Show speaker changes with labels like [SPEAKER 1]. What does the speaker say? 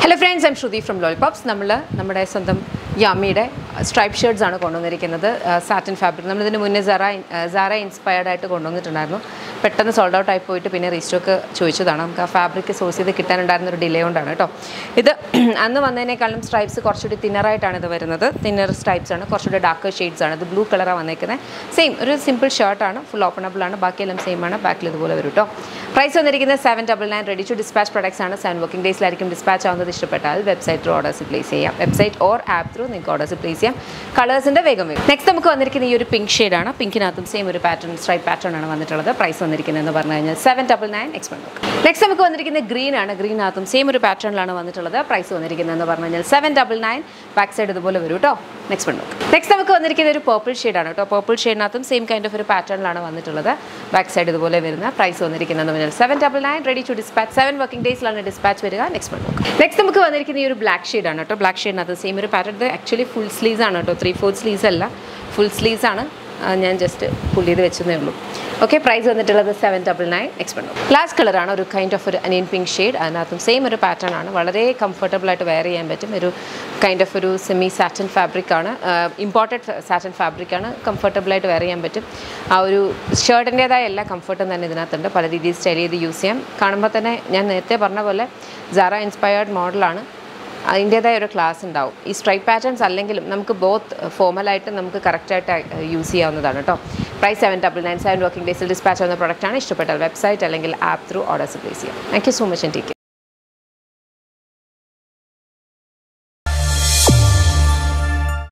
[SPEAKER 1] hello friends I'm Shruti from lollipops നമ്മൾ നമ്മുടെ സ്വന്തം യാമിയുടെ സ്ട്രൈപ്പ് ഷർട്ട്സ് ആണ് കൊണ്ടുവന്നിരിക്കുന്നത് സാറ്റിൻ ഫാബ്രിക് നമ്മളിതിന് മുന്നേ സറ സാറ ഇൻസ്പയർഡ് ആയിട്ട് കൊണ്ടുവന്നിട്ടുണ്ടായിരുന്നു പെട്ടെന്ന് സോൾഡ് ഔട്ട് ആയി പോയിട്ട് പിന്നെ റീസ്റ്റോക്ക് ചോദിച്ചതാണ് നമുക്ക് ആ ഫാബ്രിക് സോഴ്സ് ചെയ്ത് കിട്ടാനുണ്ടായിരുന്ന ഒരു ഡിലേ കൊണ്ടാണ് കേട്ടോ ഇത് അന്ന് വന്നതിനേക്കാളും സ്ട്രൈപ്സ് കുറച്ചുകൂടി തിന്നറായിട്ടാണ് ഇത് വരുന്നത് തിന്നർ സ്ട്രൈപ്സ് ആണ് കുറച്ചുകൂടി ഡാർക്ക് ഷെയ്ഡ്സ് ആണ് ഇത് ബ്ലൂ കളറാണ് വന്നേക്കുന്നത് സെയിം ഒരു സിമ്പിൾ ഷർട്ടാണ് ഫുൾ ഓപ്പണബിൾ ആണ് ബാക്കിയെല്ലാം സെയിം ആണ് ബാക്കിൽ ഇതുപോലെ വരും കേട്ടോ പ്രൈസ് വന്നിരിക്കുന്നത് seven double nine ready to dispatch products ആണ് സെവൻ വർക്കിംഗ് ഡേയ്സിലായിരിക്കും ഡിസ്പാച്ച് ആവുന്നത് ഇഷ്ടപ്പെട്ടാൽ വെബ്സൈറ്റ് ത്രൂ ഓർഡേഴ്സ് പ്ലേസ് ചെയ്യാം വെബ്സൈറ്റ് ഓർ ആപ്പ് ത്രൂ നിങ്ങൾക്ക് ഓർഡേഴ്സ് പ്ലേസ് ചെയ്യാം കളേഴ്സിൻ്റെ വേഗം വരും നെക്സ്റ്റ് നമുക്ക് വന്നിരിക്കുന്ന ഈ ഒരു പിങ്ക് ഷെയ്ഡാണ് പിങ്കിനകത്തും സെയിം ഒരു പാറ്റേൺ സ്ട്രൈപ്പ് പാറ്റേൺ ആണ് വന്നിട്ടുള്ളത് പ്രൈസ് വന്നിരിക്കുന്നതെന്ന് പറഞ്ഞു കഴിഞ്ഞാൽ seven double nine expend next നമുക്ക് വന്നിരിക്കുന്നത് ഗ്രീൻ ആണ് ഗ്രീനകത്തും സെയിം ഒരു പാറ്റേണിലാണ് വന്നിട്ടുള്ളത് പ്രൈസ് വന്നിരിക്കുന്നതെന്ന് പറഞ്ഞു കഴിഞ്ഞാൽ seven double nine back side ഇതുപോലെ വരും കേട്ടോ നെക്സ്റ്റ് വൺ നെക്സ്റ്റ് നമുക്ക് വന്നിരിക്കുന്ന ഒരു പർപ്പിൾ ഷെയ്ഡാണ് കേട്ടോ പർപ്പിൾ ഷെയ്ഡിനകത്തും സെയിം കൈൻഡ് ഓഫ് ഒരു പാറ്റേണിലാണ് വന്നിട്ടുള്ളത് ബാക്ക് സൈഡ് ഇതുപോലെ വരുന്ന പ്രൈസ് വന്നിരിക്കുന്നതെന്ന് പറഞ്ഞാൽ seven double nine ready to dispatch seven working ഡേയ്സിലാണ് ഡിസ്പാച്ച് വരിക നെക്സ്റ്റ് വൺ നെക്സ്റ്റ് നമുക്ക് വന്നിരിക്കുന്ന ഈ ഒരു ബ്ലാക്ക് ഷെയ്ഡാണ് കേട്ടോ ബ്ലാക്ക് ഷെയ്ഡിനകത്ത് സെയിം ഒരു പാറ്റേൺ ഇത് ആക്ച്വലി ഫുൾ സ്ലീവ്സ് ആണ് കേട്ടോ ത്രീ ഫോർത്ത് സ്ലീവ്സ് അല്ല ഫുൾ സ്ലീവ്സ് ആണ് ആ, ഞാൻ ജസ്റ്റ് പുള്ളി ചെയ്ത് വെച്ചതേ ഉള്ളൂ ഓക്കെ പ്രൈസ് വന്നിട്ടുള്ളത് seven double nine expend last കളറാണ് ഒരു കൈൻഡ് ഓഫ് ഒരു അനിയൻ പിങ്ക് ഷെയ്ഡ് അതിനകത്തും സെയിം ഒരു പാറ്റേൺ ആണ് വളരെ കംഫർട്ടബിൾ ആയിട്ട് വെയർ ചെയ്യാൻ പറ്റും ഒരു കൈൻഡ് ഓഫ് ഒരു സെമി സാറ്റൻ ഫാബ്രിക് ആണ് ഇമ്പോർട്ടഡ് സാറ്റൻ ഫാബ്രിക് ആണ് കംഫർട്ടബിൾ ആയിട്ട് വെയർ ചെയ്യാൻ പറ്റും ആ ഒരു ഷർട്ടിൻ്റേതായ എല്ലാ കംഫർട്ടും തന്നെ ഇതിനകത്തുണ്ട് പല രീതിയിൽ സ്റ്റൈൽ ചെയ്ത് യൂസ് ചെയ്യാം കാണുമ്പോൾ തന്നെ ഞാൻ നേരത്തെ പറഞ്ഞ പോലെ സാറ ഇൻസ്പയർഡ് മോഡലാണ് അതിൻ്റേതായ ഒരു ക്ലാസ് ഉണ്ടാവും ഈ സ്ട്രൈപ്പ് പാറ്റേൺസ് അല്ലെങ്കിലും നമുക്ക് ബോത്ത് ഫോമലായിട്ട് നമുക്ക് കറക്റ്റായിട്ട് യൂസ് ചെയ്യാവുന്നതാണ് കേട്ടോ price seven double nine seven working ഡേയ്സിൽ ഡിസ്പാച്ച് ആവുന്ന പ്രൊഡക്റ്റാണ് ഇഷ്ടപ്പെട്ടാൽ വെബ്സൈറ്റ് അല്ലെങ്കിൽ ആപ്പ് ത്രൂ ഓർഡേഴ്സ് പ്ലേസ് ചെയ്യാം thank you so much and take